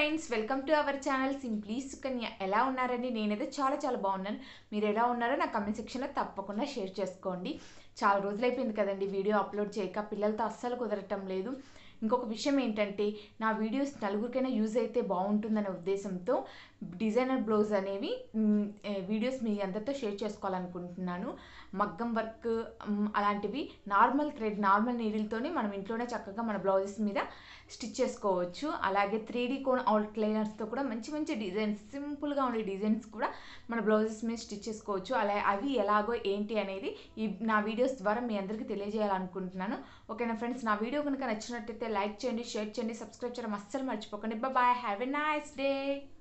friends welcome to our channel simply Sukanya ఎలా ఉన్నారని నేనైతే చాలా చాలా బాగున్నాను మీరు ఎలా ఉన్నారో నా కమెంట్ సెక్షన్లో తప్పకుండా షేర్ చేసుకోండి చాలా రోజులైపోయింది కదండి వీడియో అప్లోడ్ చేయక పిల్లలతో అస్సలు కుదరటం లేదు ఇంకొక విషయం ఏంటంటే నా వీడియోస్ నలుగురికైనా యూజ్ అయితే బాగుంటుందనే ఉద్దేశంతో డిజైనర్ బ్లౌజ్ అనేవి మ్, ఏ, వీడియోస్ మీ అందరితో షేర్ చేసుకోవాలనుకుంటున్నాను మగ్గం వర్క్ మ్, అలాంటివి నార్మల్ థ్రెడ్ నార్మల్ నీడిల్తోనే మనం ఇంట్లోనే చక్కగా మన బ్లౌజెస్ మీద స్టిచ్ చేసుకోవచ్చు అలాగే త్రీ డీ కోన్ అవుట్ లైనర్స్తో కూడా మంచి మంచి డిజైన్స్ సింపుల్గా ఉండే డిజైన్స్ కూడా మన బ్లౌజెస్ మీద స్టిచ్ చేసుకోవచ్చు అలా అవి ఎలాగో ఏంటి అనేది ఈ నా వీడియోస్ ద్వారా మీ అందరికీ తెలియజేయాలనుకుంటున్నాను ఓకేనా ఫ్రెండ్స్ నా వీడియో కనుక నచ్చినట్టయితే లైక్ చేయండి షేర్ చేయండి సబ్స్క్రైబ్ చేయడం అస్సలు మర్చిపోకండి bye have a nice day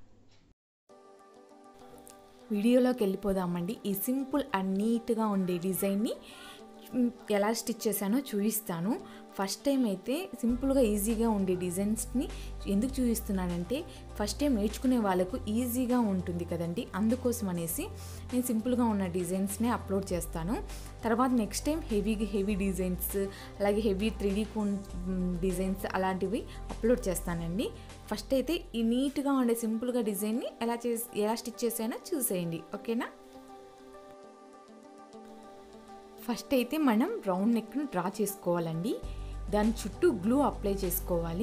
వీడియోలోకి వెళ్ళిపోదామండి ఈ సింపుల్ అండ్ నీట్గా ఉండే డిజైన్ని మ్, ఎలా స్టిచ్ చేశానో చూపిస్తాను ఫస్ట్ టైం అయితే సింపుల్గా ఈజీగా ఉండే డిజైన్స్ని ఎందుకు చూపిస్తున్నానంటే ఫస్ట్ టైం నేర్చుకునే వాళ్ళకు ఈజీగా ఉంటుంది కదండి అందుకోసం అనేసి నేను సింపుల్గా ఉన్న డిజైన్స్ని అప్లోడ్ చేస్తాను తర్వాత next time heavy heavy designs అలాగే heavy three D cone designs అలాంటివి అప్లోడ్ చేస్తానండి ఫస్ట్ అయితే ఈ నీట్గా ఉండే సింపుల్గా డిజైన్ని ఎలా చేసి ఎలా స్టిచ్ చేసానో చూసేయండి ఓకేనా ఫస్ట్ అయితే మనం రౌండ్ నెక్ను డ్రా చేసుకోవాలండి దాని చుట్టూ గ్లూ అప్లై చేసుకోవాలి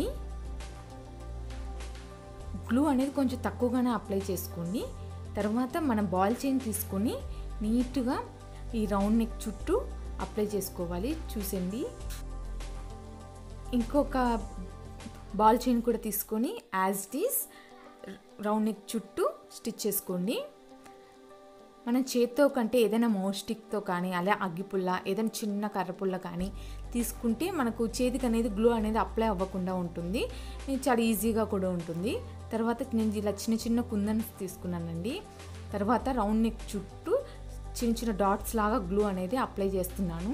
గ్లూ అనేది కొంచెం తక్కువగానే అప్లై చేసుకోండి తర్వాత మనం బాల్ చైన్ తీసుకొని నీట్గా ఈ రౌండ్ నెక్ చుట్టూ అప్లై చేసుకోవాలి చూసండి ఇంకొక బాల్ చైన్ కూడా తీసుకొని as it is round neck చుట్టూ స్టిచ్ చేసుకోండి మనం చేత్తో కంటే ఏదైనా మౌస్ స్టిక్తో కానీ అలా అగ్గిపుల్ల ఏదైనా చిన్న కర్రపుల్ల కానీ తీసుకుంటే మనకు చేతికి అనేది గ్లూ అనేది అప్లై అవ్వకుండా ఉంటుంది ఇది చాలా ఈజీగా కూడా ఉంటుంది తర్వాత నేను ఇలా చిన్న చిన్న కుందన్స్ తీసుకున్నానండి తర్వాత రౌండ్ నెక్ చుట్టూ చిన్న చిన్న డాట్స్ లాగా గ్లూ అనేది అప్లై చేస్తున్నాను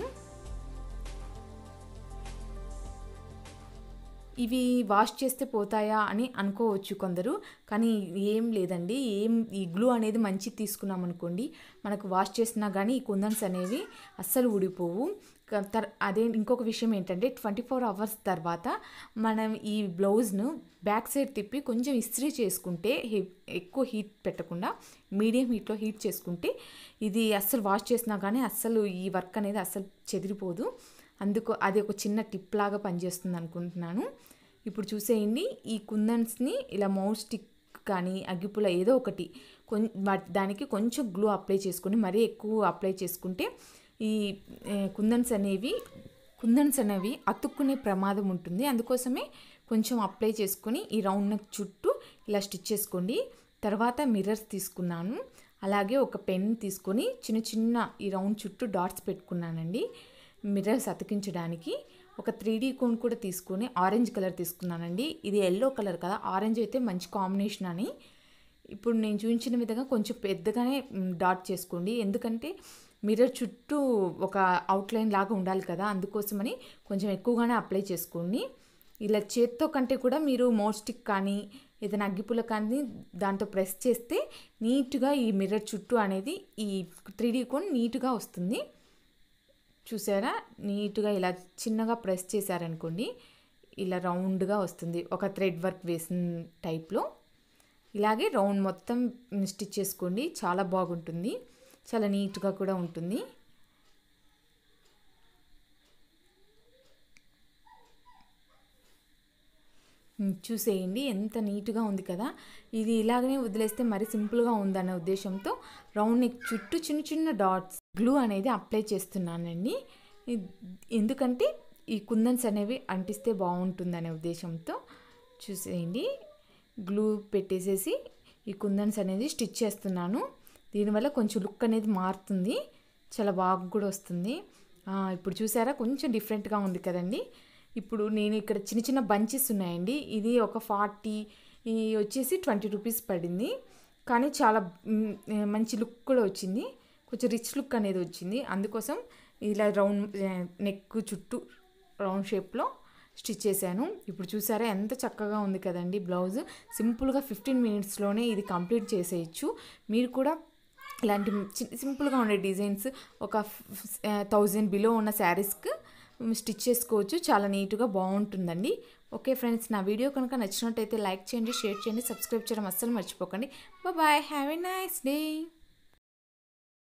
ఇవి వాష్ చేస్తే పోతాయా అని అనుకోవచ్చు కొందరు కానీ ఏం లేదండి ఏం ఈ గ్లూ అనేది మంచి తీసుకున్నాం అనుకోండి మనకు వాష్ చేసినా కానీ ఈ కుందన్స్ అనేవి అస్సలు ఊడిపోవు క- తర్ అదే ఇంకొక విషయం ఏంటంటే ట్వంటీ ఫోర్ అవర్స్ తర్వాత మనం ఈ బ్లౌజ్ను బ్యాక్ సైడ్ తిప్పి కొంచెం ఇస్త్రీ చేసుకుంటే హె- ఎక్కువ హీట్ పెట్టకుండా మీడియం హీట్లో హీట్ చేసుకుంటే ఇది అస్సలు వాష్ చేసినా కానీ అస్సలు ఈ వర్క్ అనేది అస్సలు చెదిరిపోదు అందుకు అది ఒక చిన్న టిప్ లాగా పనిచేస్తుంది అనుకుంటున్నాను ఇప్పుడు చూసేయండి ఈ కుందన్స్ని ఇలా మౌస్ స్టిక్ కానీ అగ్గిపుల్ల ఏదో ఒకటి కొం వాటి దానికి కొంచెం గ్లూ అప్లై చేసుకొని మరీ ఎక్కువ అప్లై చేసుకుంటే ఈ ఏ, కుందన్స్ అనేవి కుందన్స్ అనేవి అతుక్కునే ప్రమాదం ఉంటుంది అందుకోసమే కొంచెం అప్లై చేసుకొని ఈ రౌండ్ నెక్ చుట్టూ ఇలా స్టిచ్ చేసుకోండి తర్వాత మిర్రర్స్ తీసుకున్నాను అలాగే ఒక పెన్ తీసుకొని చిన్న చిన్న ఈ రౌండ్ చుట్టూ డాట్స్ పెట్టుకున్నానండి మిర్రర్స్ అతికించడానికి ఒక త్రీ డీ కోన్ కూడా తీసుకొని ఆరెంజ్ కలర్ తీసుకున్నానండి ఇది ఎల్లో కలర్ కదా ఆరెంజ్ అయితే మంచి కాంబినేషన్ అని ఇప్పుడు నేను చూపించిన విధంగా కొంచెం పెద్దగానే మ్, డాట్ చేసుకోండి ఎందుకంటే మిర్రర్ చుట్టూ ఒక అవుట్లైన్ లాగా ఉండాలి కదా అందుకోసమని కొంచెం ఎక్కువగానే అప్లై చేసుకోండి ఇలా చేత్తో కంటే కూడా మీరు మోస్టిక్ కానీ ఏదైనా అగ్గిపుల్ల కానీ దాంతో ప్రెస్ చేస్తే నీట్గా ఈ మిర్రర్ చుట్టూ అనేది ఈ త్రీ డీ కోన్ నీట్గా వస్తుంది చూసారా నీట్గా ఇలా చిన్నగా ప్రెస్ చేశారనుకోండి ఇలా రౌండ్గా వస్తుంది ఒక థ్రెడ్ వర్క్ వేసిన టైప్లో ఇలాగే రౌండ్ మొత్తం స్టిచ్ చేసుకోండి చాలా బాగుంటుంది చాలా నీట్గా కూడా ఉంటుంది ఉమ్, చూసేయండి ఎంత నీట్గా ఉంది కదా ఇది ఇలాగనే వదిలేస్తే మరి సింపుల్గా ఉందనే ఉద్దేశంతో రౌండ్ నెక్ చుట్టూ చిన్న చిన్న డాట్స్ గ్లూ అనేది అప్లై చేస్తున్నానండి ఇ- ఎందుకంటే ఈ కుందన్స్ అనేవి అంటిస్తే బాగుంటుందనే ఉద్దేశంతో చూసేయండి గ్లూ పెట్టేసేసి ఈ కుందన్స్ అనేది స్టిచ్ చేస్తున్నాను దీనివల్ల కొంచెం లుక్ అనేది మారుతుంది చాలా బాగా కూడా వస్తుంది ఆ, ఇప్పుడు చూసారా కొంచెం డిఫరెంట్గా ఉంది కదండి ఇప్పుడు నేను ఇక్కడ చిన్న చిన్న బంచెస్ ఉన్నాయండి ఇది ఒక ఫార్టీ వచ్చేసి ట్వంటీ రూపీస్ పడింది కానీ చాలా మ్, మంచి లుక్ కూడా వచ్చింది కొంచెం రిచ్ లుక్ అనేది వచ్చింది అందుకోసం ఇలా రౌండ్ నెక్ చుట్టూ రౌండ్ షేప్లో స్టిచ్ చేశాను ఇప్పుడు చూసారా ఎంత చక్కగా ఉంది కదండి బ్లౌజ్ సింపుల్గా ఫిఫ్టీన్ మినిట్స్లోనే ఇది కంప్లీట్ చేసేయచ్చు మీరు కూడా ఇలాంటి చి- సింపుల్గా ఉండే డిజైన్స్ ఒక థౌజండ్ బిలో ఉన్న శారీస్కి స్టిచ్ చేసుకోవచ్చు చాలా నీట్గా బాగుంటుందండి ఓకే ఫ్రెండ్స్ నా వీడియో కనుక నచ్చినట్టయితే లైక్ చేయండి షేర్ చేయండి సబ్స్క్రైబ్ చేయడం అస్సలు మర్చిపోకండి bye have a nice day